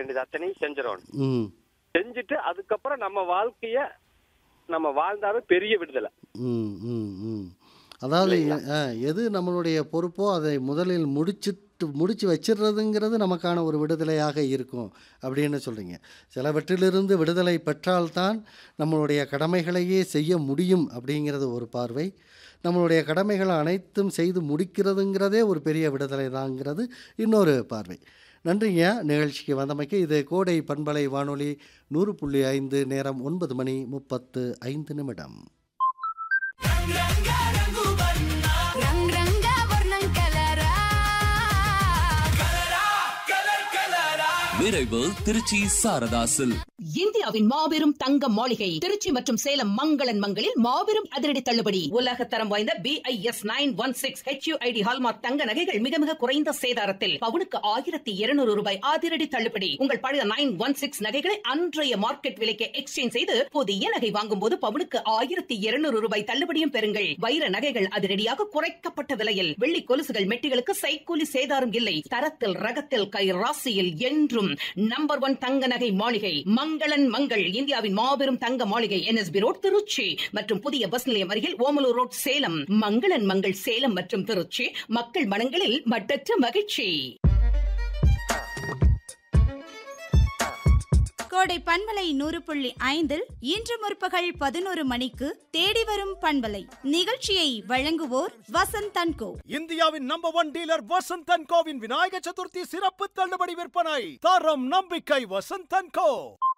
வேண்டியது அத்தனையும் செஞ்சிடணும் ம் செஞ்சுட்டு அதுக்கப்புறம் நம்ம வாழ்க்கைய நம்ம வாழ்ந்தாலும் பெரிய விடுதலை ம் ம் ம் அதாவது ஆ, எது நம்மளுடைய பொறுப்போ அதை முதலில் முடிச்சிட்டு முடிச்சு வச்சிடுறதுங்கிறது நமக்கான ஒரு விடுதலையாக இருக்கும் அப்படின்னு சொல்கிறீங்க சிலவற்றிலிருந்து விடுதலை பெற்றால்தான் நம்மளுடைய கடமைகளையே செய்ய முடியும் அப்படிங்கிறது ஒரு பார்வை நம்மளுடைய கடமைகளை அனைத்தும் செய்து முடிக்கிறதுங்கிறதே ஒரு பெரிய விடுதலை தாங்கிறது இன்னொரு பார்வை நன்றிங்க நிகழ்ச்சிக்கு வந்தமைக்கு இது கோடை பண்பலை வானொலி நூறு புள்ளி ஐந்து நேரம் ஒன்பது மணி முப்பத்து ஐந்து நிமிடம் రంగ్ రంగ వర్ణం కలరా விரைவு திருச்சி சாரதாசில் இந்தியாவின் மாபெரும் தங்க மாளிகை திருச்சி மற்றும் சேலம் மங்களன் மங்களில் மாபெரும் அதிரடி தள்ளுபடி உலக தரம் வாய்ந்த B I S nine one six HUID hallmark தங்க நகைகள் மிக மிக குறைந்த சேதாரத்தில் பவுனுக்கு ஆயிரத்தி இருநூறு ரூபாய் அதிரடி தள்ளுபடி உங்கள் பழைய நைன் ஒன் சிக்ஸ் நகைகளை அன்றைய மார்க்கெட் விலைக்கு எக்ஸ்சேஞ்ச் செய்து புதிய நகை வாங்கும் போது பவுனுக்கு ஆயிரத்தி இருநூறு ரூபாய் தள்ளுபடியும் பெறுங்கள் வைர நகைகள் அதிரடியாக குறைக்கப்பட்ட விலையில் வெள்ளி கொலுசுகள் மெட்டிகளுக்கு சைக்கூலி சேதாரம் இல்லை தரத்தில் ரகத்தில் கை ராசியில் என்றும் நம்பர் ஒன் தங்க நகை மாளிகை மங்களன் மங்கள் இந்தியாவின் மாபெரும் தங்க மாளிகை என்எஸ்பி ரோட் திருச்சி மற்றும் புதிய பஸ் நிலையம் அருகில் ஓமலூர் ரோட் சேலம் மங்களன் மங்கள் சேலம் மற்றும் திருச்சி மக்கள் மனங்களில் மட்டற்ற மகிழ்ச்சி கோடை பண்பலை நூறு புள்ளி ஐந்தில் இன்று முற்பகல் பதினோரு மணிக்கு தேடி வரும் பண்பலை நிகழ்ச்சியை வழங்குவோர் வசந்த் தன்கோ இந்தியாவின் number one dealer Vasanth and கோவின் விநாயக சதுர்த்தி சிறப்பு தள்ளுபடி விற்பனை தரம் நம்பிக்கை வசந்த் அண்ட் கோ